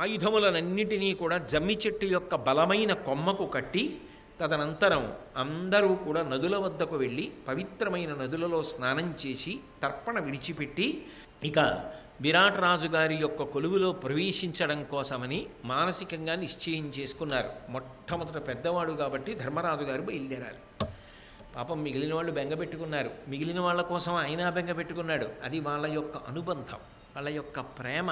ఆయుధములనన్నిటినీ కూడా జమ్మి చెట్టు యొక్క బలమైన కొమ్మకు కట్టి తదనంతరం అందరూ కూడా నదుల వద్దకు వెళ్ళి పవిత్రమైన నదులలో స్నానం చేసి తర్పణ విడిచిపెట్టి ఇక విరాట్ రాజు గారి యొక్క కొలువులో ప్రవేశించడం కోసమని మానసికంగా నిశ్చయం చేసుకున్నారు మొట్టమొదట పెద్దవాడు కాబట్టి ధర్మరాజు గారు బయలుదేరాలి పాపం మిగిలిన వాళ్ళు బెంగ పెట్టుకున్నారు మిగిలిన వాళ్ళ కోసం ఆయన బెంగ పెట్టుకున్నాడు అది వాళ్ళ యొక్క అనుబంధం వాళ్ళ యొక్క ప్రేమ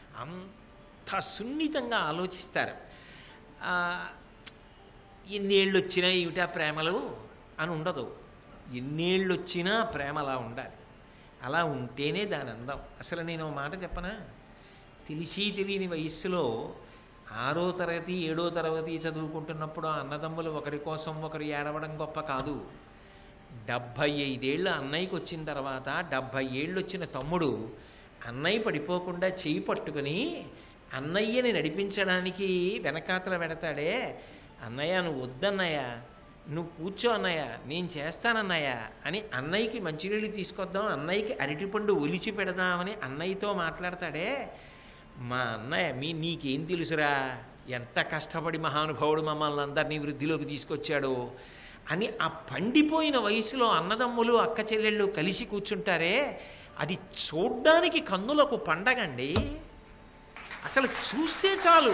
అంత సున్నితంగా ఆలోచిస్తారు ఆ, ఎన్నేళ్ళు వచ్చినా ఏమిటా ప్రేమలు అని ఉండదు ఎన్నేళ్ళు వచ్చినా ప్రేమ అలా ఉండాలి అలా ఉంటేనే దాని అందం అసలు నేను ఓ మాట చెప్పనా తెలిసి తెలియని వయస్సులో ఆరో తరగతి ఏడో తరగతి చదువుకుంటున్నప్పుడు ఆ అన్నదమ్ములు ఒకరి కోసం ఒకరు ఏడవడం గొప్ప కాదు డెబ్భై ఐదేళ్ళు అన్నయ్యకి వచ్చిన తర్వాత డెబ్భై ఏళ్ళు వచ్చిన తమ్ముడు అన్నయ్య పడిపోకుండా చేయి పట్టుకుని అన్నయ్యని నడిపించడానికి వెనకాతల పెడతాడే అన్నయ్య నువ్వు వద్దన్నయ్య నువ్వు కూర్చో అన్నయ్య నేను చేస్తానన్నయ్య అని అన్నయ్యకి మంచినీళ్ళు తీసుకొద్దాం అన్నయ్యకి అరటిపండు ఒలిచి పెడదామని అన్నయ్యతో మాట్లాడతాడే మా అన్నయ్య మీ నీకేం తెలుసురా ఎంత కష్టపడి మహానుభావుడు మమ్మల్ని అందరినీ వృద్ధిలోకి తీసుకొచ్చాడు అని ఆ పండిపోయిన వయసులో అన్నదమ్ములు అక్క చెల్లెళ్ళు కలిసి కూర్చుంటారే అది చూడ్డానికి కన్నులకు పండగండి అసలు చూస్తే చాలు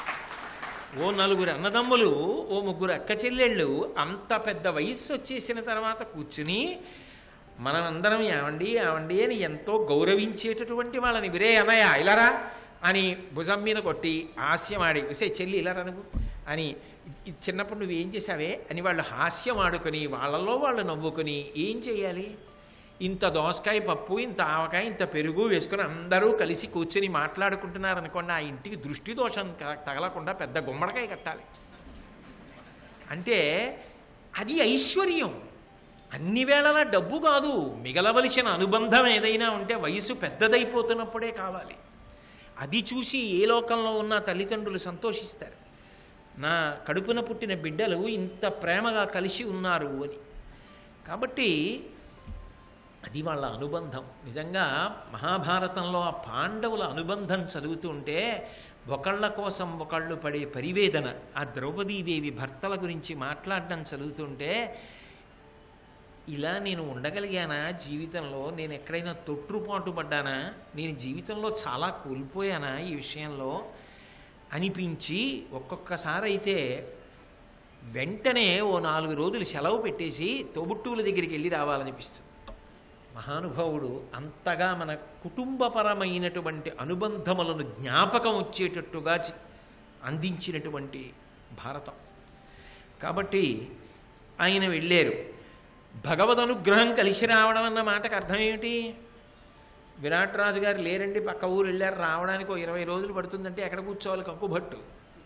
ఓ నలుగురు అన్నదమ్ములు ఓ ముగ్గురు అక్క చెల్లెళ్ళు అంత పెద్ద వయస్సు వచ్చేసిన తర్వాత కూర్చుని మనమందరం ఏమండి ఏమండి అని ఎంతో గౌరవించేటటువంటి వాళ్ళని విరే అన్నయ్య ఇలారా అని భుజం మీద కొట్టి హాస్యం ఆడి విసే చెల్లి ఇలారా నువ్వు అని "ఇ- చిన్నప్పుడు నువ్వు ఏం చేసావే అని వాళ్ళు హాస్యం ఆడుకొని వాళ్ళలో వాళ్ళు నవ్వుకొని ఏం చేయాలి ఇంత దోసకాయ పప్పు ఇంత ఆవకాయ ఇంత పెరుగు వేసుకొని అందరూ కలిసి కూర్చొని మాట్లాడుకుంటున్నారు అనుకోండి ఆ ఇంటికి దృష్టి దోషం క- తగలకుండా పెద్ద గుమ్మడికాయ కట్టాలి అంటే అది ఐశ్వర్యం అన్ని వేళలా డబ్బు కాదు మిగలవలసిన అనుబంధం ఏదైనా ఉంటే వయసు పెద్దదైపోతున్నప్పుడే కావాలి అది చూసి ఏ లోకంలో ఉన్న తల్లిదండ్రులు సంతోషిస్తారు నా కడుపున పుట్టిన బిడ్డలు ఇంత ప్రేమగా కలిసి ఉన్నారు అని కాబట్టి అది వాళ్ళ అనుబంధం నిజంగా మహాభారతంలో ఆ పాండవుల అనుబంధం చదువుతుంటే ఒకళ్ళ కోసం ఒకళ్ళు పడే పరివేదన ఆ ద్రౌపదీదేవి భర్తల గురించి మాట్లాడడం చదువుతుంటే ఇలా నేను ఉండగలిగానా జీవితంలో నేను ఎక్కడైనా తొట్టుపాటు పడ్డానా నేను జీవితంలో చాలా కోల్పోయానా ఈ విషయంలో అనిపించి ఒక్కొక్కసారి అయితే వెంటనే ఓ నాలుగు రోజులు సెలవు పెట్టేసి తోబుట్టువుల దగ్గరికి వెళ్ళి రావాలనిపిస్తుంది మహానుభావుడు అంతగా మన కుటుంబపరమైనటువంటి అనుబంధములను జ్ఞాపకం వచ్చేటట్టుగా చి- అందించినటువంటి భారతం కాబట్టి ఆయన వెళ్ళారు భగవద్ అనుగ్రహం కలిసి రావడం అన్న మాటకు అర్థం ఏమిటి విరాట్ రాజు గారు లేరండి పక్క ఊరు వెళ్ళారు రావడానికి ఓ ఇరవై రోజులు పడుతుందంటే ఎక్కడ కూర్చోవాలి కంకుభట్టు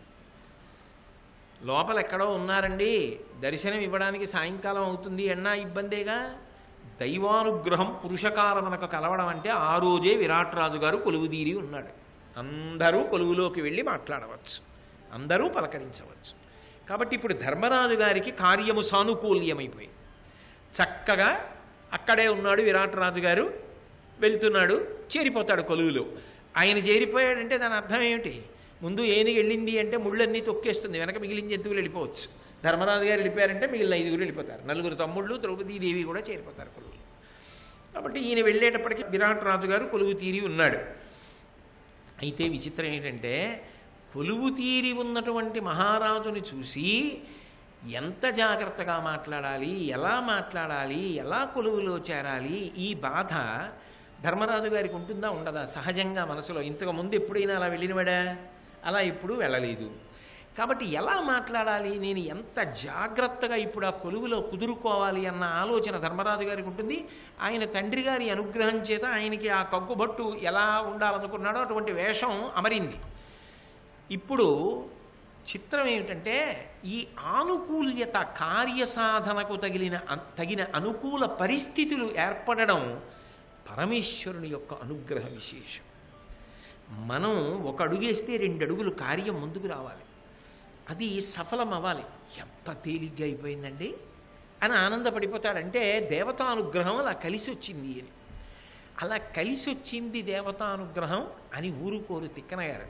లోపల ఎక్కడో ఉన్నారండి దర్శనం ఇవ్వడానికి సాయంకాలం అవుతుంది అన్నా ఇబ్బందేగా దైవానుగ్రహం పురుషకారమునకు కలవడం అంటే ఆ రోజే విరాట్ రాజు గారు కొలువుదీరి ఉన్నాడు అందరూ కొలువులోకి వెళ్ళి మాట్లాడవచ్చు అందరూ పలకరించవచ్చు కాబట్టి ఇప్పుడు ధర్మరాజు గారికి కార్యము సానుకూల్యమైపోయింది చక్కగా అక్కడే ఉన్నాడు విరాట్ రాజు గారు వెళ్తున్నాడు చేరిపోతాడు కొలువులో ఆయన చేరిపోయాడంటే దాని అర్థం ఏమిటి ముందు ఏనుగు వెళ్ళింది అంటే ముళ్ళన్నీ తొక్కేస్తుంది వెనక మిగిలిన జంతువులు వెళ్ళిపోవచ్చు ధర్మరాజు గారు వెళ్ళిపోయారంటే మిగిలిన ఐదుగురు వెళ్ళిపోతారు నలుగురు తమ్ముళ్ళు ద్రౌపదీదేవి కూడా చేరిపోతారు కొలువులు కాబట్టి ఈయన వెళ్ళేటప్పటికి విరాట్ రాజు గారు కొలువు తీరి ఉన్నాడు అయితే విచిత్రం ఏంటంటే కొలువు తీరి ఉన్నటువంటి మహారాజుని చూసి ఎంత జాగ్రత్తగా మాట్లాడాలి ఎలా మాట్లాడాలి ఎలా కొలువులో చేరాలి ఈ బాధ ధర్మరాజు గారికి ఉంటుందా ఉండదా సహజంగా మనసులో ఇంతకు ముందు ఎప్పుడైనా అలా వెళ్ళినవాడా అలా ఎప్పుడూ వెళ్ళలేదు కాబట్టి ఎలా మాట్లాడాలి నేను ఎంత జాగ్రత్తగా ఇప్పుడు ఆ కొలువులో కుదురుకోవాలి అన్న ఆలోచన ధర్మరాజు గారికి ఉంటుంది ఆయన తండ్రి గారి అనుగ్రహం చేత ఆయనకి ఆ కగ్గుబట్టు ఎలా ఉండాలనుకున్నాడో అటువంటి వేషం అమరింది ఇప్పుడు చిత్రం ఏమిటంటే ఈ ఆనుకూల్యత కార్యసాధనకు తగిలిన తగిన అనుకూల పరిస్థితులు ఏర్పడడం పరమేశ్వరుని యొక్క అనుగ్రహ విశేషం మనం ఒక అడుగేస్తే రెండు అడుగులు కార్యం ముందుకు రావాలి అది సఫలం అవ్వాలి ఎంత తేలిగ్గా అయిపోయిందండి అని ఆనందపడిపోతాడంటే దేవతానుగ్రహం అలా కలిసి వచ్చింది అని అలా కలిసి వచ్చింది దేవతానుగ్రహం అని ఊరుకోరు తిక్కనగారు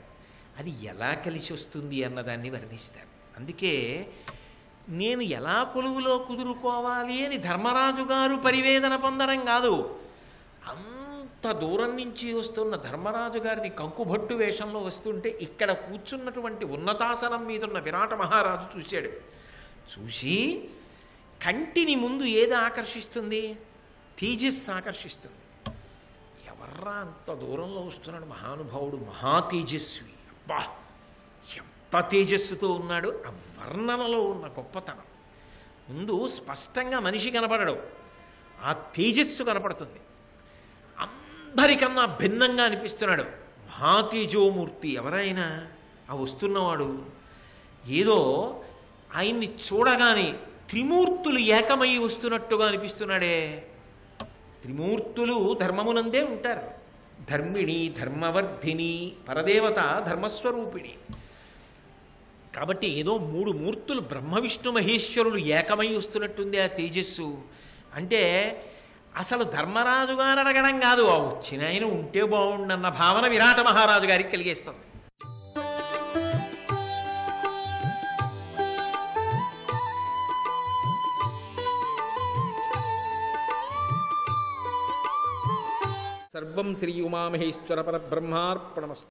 అది ఎలా కలిసి వస్తుంది అన్నదాన్ని వర్ణిస్తారు అందుకే నేను ఎలా కొలువులో కుదురుకోవాలి అని ధర్మరాజు గారు పరివేదన పొందడం కాదు అంత దూరం నుంచి వస్తున్న ధర్మరాజు గారిని కంకుభట్టు వేషంలో వస్తుంటే ఇక్కడ కూర్చున్నటువంటి ఉన్నతాసనం మీద ఉన్న విరాట మహారాజు చూశాడు చూసి కంటిని ముందు ఏది ఆకర్షిస్తుంది తేజస్సు ఆకర్షిస్తుంది ఎవర్రా అంత దూరంలో వస్తున్నాడు మహానుభావుడు మహా తేజస్వి అబ్బా ఎంత తేజస్సుతో ఉన్నాడు ఆ వర్ణనలో ఉన్న గొప్పతనం ముందు స్పష్టంగా మనిషి కనపడడు ఆ తేజస్సు కనపడుతుంది అందరికన్నా భిన్నంగా అనిపిస్తున్నాడు మహాతేజోమూర్తి ఎవరైనా ఆ వస్తున్నవాడు ఏదో ఆయన్ని చూడగానే త్రిమూర్తులు ఏకమై వస్తున్నట్టుగా అనిపిస్తున్నాడే త్రిమూర్తులు ధర్మమునందే ఉంటారు ధర్మిణి ధర్మవర్ధిని పరదేవత ధర్మస్వరూపిణి కాబట్టి ఏదో మూడు మూర్తులు బ్రహ్మ విష్ణు మహేశ్వరులు ఏకమై వస్తున్నట్టుంది ఆ తేజస్సు అంటే అసలు ధర్మరాజు గారు అడగడం కాదు ఆ వచ్చిన ఆయన ఉంటే బాగుండన్న భావన విరాట మహారాజు గారికి కలిగేస్తుంది సర్వం శ్రీ ఉమామహేశ్వర పరబ్రహ్మార్పణమస్తు